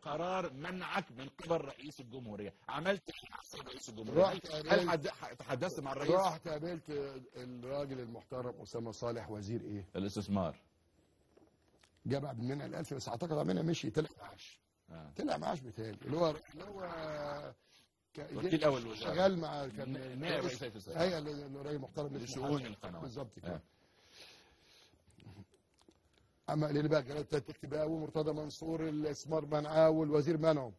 قرار منعك من قبل رئيس الجمهوريه عملت ايه مع السيد رئيس الجمهوريه رحت هل قابلت حد- تحدثت مع الرئيس رحت قابلت الراجل المحترم اسامه صالح وزير ايه؟ الاستثمار جاب عبد المنعم الالفي بس اعتقد عبد المنعم مشي طلع معاش آه. طلع معاش بتهيألي اللي هو اللي هو ك- وكيل أول الوزارة. شغال مع كان نائب رئيس هيئة السياسة. هي اللي راجل محترم اسمه لشؤون حسن. القنوات. بالظبط كده آه. اما اللي بقى كانت تكتب قوي مرتضى منصور الاستثمار منعه والوزير منعه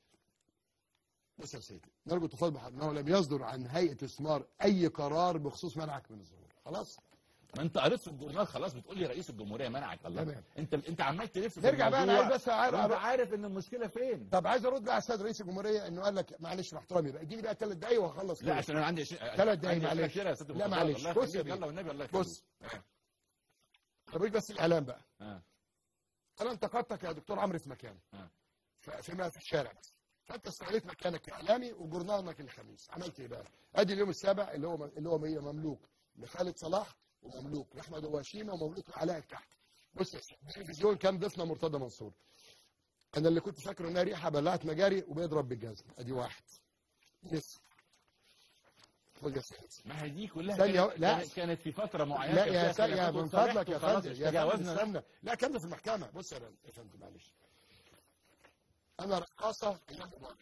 بص يا سيدي نرجو التفاضل بحضرتك انه لم يصدر عن هيئه الاستثمار اي قرار بخصوص منعك من الظهور خلاص ما انت قريت في الجورنال خلاص بتقول لي رئيس الجمهوريه منعك الله تمام. انت انت عمال تلف في نرجع بقى، أنا الموضوع عايز بس أعرف- وانت عارف ان المشكله فين طب عايز ارد بقى على السيد رئيس الجمهوريه انه قال لك معلش مع احترامي بقى اديني بقى ثلاث دقايق وهخلص لا كده. عشان انا عندي شيء ثلاث دقايق عندي أسئلة معلش. كتير يا ست لا المفضل. معلش. الله بص يا يخليك. بيه. يلا والنبي الله بص. يخليك. طب بس الاعلام بقى آه. انا انتقدتك يا دكتور عمرو في مكان آه. ف- فيما في الشارع بس فانت استغليت مكانك كاعلامي وجورنالك الخميس عملت ايه بقى؟ ادي اليوم السابع اللي هو اللي هو مملوك لخالد صلاح ومملوك لاحمد وشيمه ومملوك لعلاء الكحك بص يا سيدي التلفزيون كان ضيفنا مرتضى منصور انا اللي كنت فاكره انها ريحه بلعت مجاري وبيضرب بالجزم ادي واحد لسه خد يا سيدي ما هي دي كلها ثانية كانت, أهو. لا. كانت, كانت في فتره معينه لا كان يا فيها سا... يا خلافات من وصالحت فضلك يا وخلاص فندم يا فندم تجاوزنا استنى لا كان ده في المحكمه بص يا يا فندم معلش انا رقاصه ايام مبارك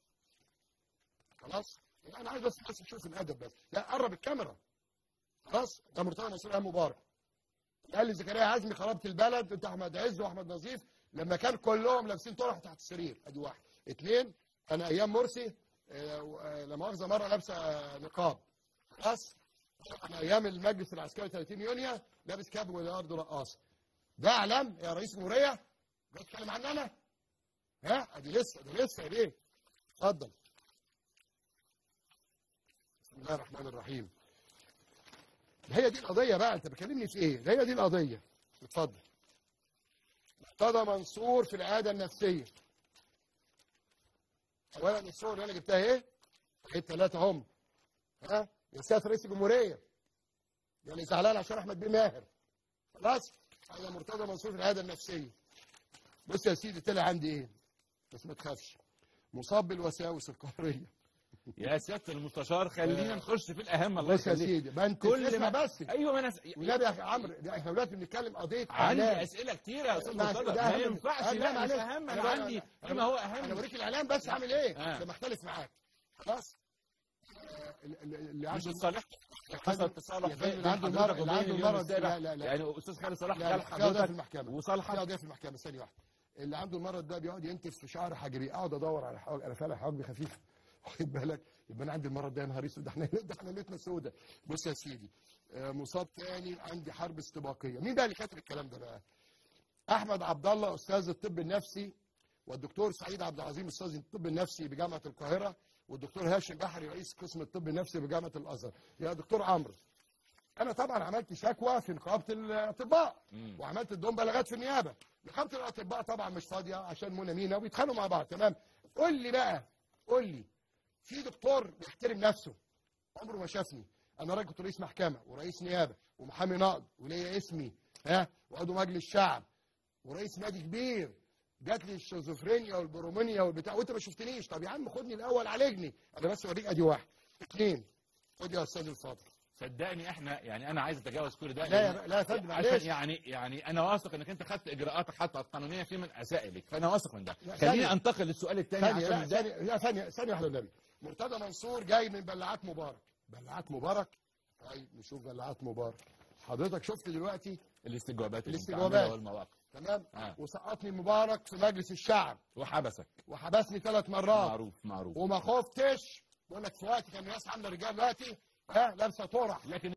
خلاص انا عايز بس بس تشوف الادب بس لا قرب الكاميرا خلاص ده مرتضى منصور ايام مبارك قال لي زكريا عزمي خربت البلد انت احمد عز واحمد نظيف لما كان كلهم لابسين طرح تحت السرير ادي واحد اثنين انا ايام مرسي آه، و- آه، لا مؤاخذه مره لابسه آه، نقاب خلاص انا ايام المجلس العسكري 30 يونيو لابس كاب والارض رقاصه ده اعلام يا رئيس الجمهوريه ده تتكلم عني انا ها ادي لسه ده لسه يا بيه اتفضل بسم الله الرحمن الرحيم هي دي القضيه بقى انت بتكلمني في ايه هي دي القضيه اتفضل مرتضى منصور في العياده النفسيه اولا الصور اللي انا جبتها ايه الثلاثه هم ها يا سياده رئيس الجمهوريه يعني زعلان عشان احمد بيه ماهر خلاص انا مرتضى منصور في العياده النفسيه بص يا سيدي طلع عندي ايه بس ما تخافش مصاب بالوساوس القهريه يا سياده المستشار خلينا نخش في الاهم الله بص يا يخليك سيدي ما انت كل اسمع ما بس ايوه ما انا س... والنبي يا عمرو ده احنا دلوقتي بنتكلم قضيه عندي اعلام اسئله كتيره يا استاذ ما- مرتضى ده ما أهم- ينفعش أهم- لا مش معلش. اهم أنا انا بقى- عندي أنا- فيما هو انا اهم بوريك الاعلام بس عامل ايه آه. لما اختلف معاك خلاص آه، اللي اللي مش عنده الصالح حصل تصالح يا فندم، بين اللي عنده حضرتك المرض- اللي وبين عنده اليوم المرض- السابع. لا- لا- لا. يعني استاذ خالد صلاح لا قال لا في قضيه في حضرتك المحكمه في وصالحك قضيه في المحكمه ثانيه واحده اللي عنده المرض ده بيقعد ينتف في شعر حجري اقعد ادور على حواجب انا فعلا حواجبي خفيفه واخد بالك يبقى انا عندي المرض ده يا نهار اسود ده احنا ده احنا ليلتنا سودة بص يا سيدي آه، مصاب تاني عندي حرب استباقيه مين بقى اللي كاتب الكلام ده بقى احمد عبد الله استاذ الطب النفسي والدكتور سعيد عبد العظيم استاذ الطب النفسي بجامعه القاهره والدكتور هاشم بحري رئيس قسم الطب النفسي بجامعه الازهر يا دكتور عمرو انا طبعا عملت شكوى في نقابه الاطباء مم. وعملت ادهم بلاغات في النيابه نقابه الاطباء طبعا مش فاضيه عشان منى مينا وبيتخانقوا مع بعض تمام قول لي بقى قول لي في دكتور بيحترم نفسه عمره ما شافني انا راجل كنت رئيس محكمه ورئيس نيابه ومحامي نقض وليا اسمي ها وعضو مجلس شعب ورئيس نادي كبير جات لي الشيزوفرينيا والبرومينيا والبتاع وانت ما شفتنيش طب يا عم خدني الاول عالجني انا بس اوريك ادي واحد اثنين خد يا استاذ الفاضل صدقني احنا يعني انا عايز اتجاوز كل ده لا يا لأن- لا يا فندم عشان معلش يعني يعني انا واثق انك انت خدت اجراءاتك حتى القانونيه في من اساء لك فانا واثق من ده لا، خليني ثانية. انتقل للسؤال الثاني ثانية لا عشان ده ثانية لا ثانية ثانية واحدة والنبي مرتضى منصور جاي من بلعات مبارك بلعات مبارك طيب نشوف بلعات مبارك حضرتك شفت دلوقتي الاستجوابات الاستجوابات. المتعاملة والمواقف تمام آه. وسقطني مبارك في مجلس الشعب وحبسك وحبسني ثلاث مرات معروف معروف وما خفتش بقول لك في وقت كان الناس عامله رجال دلوقتي ها لابسه طرح لكن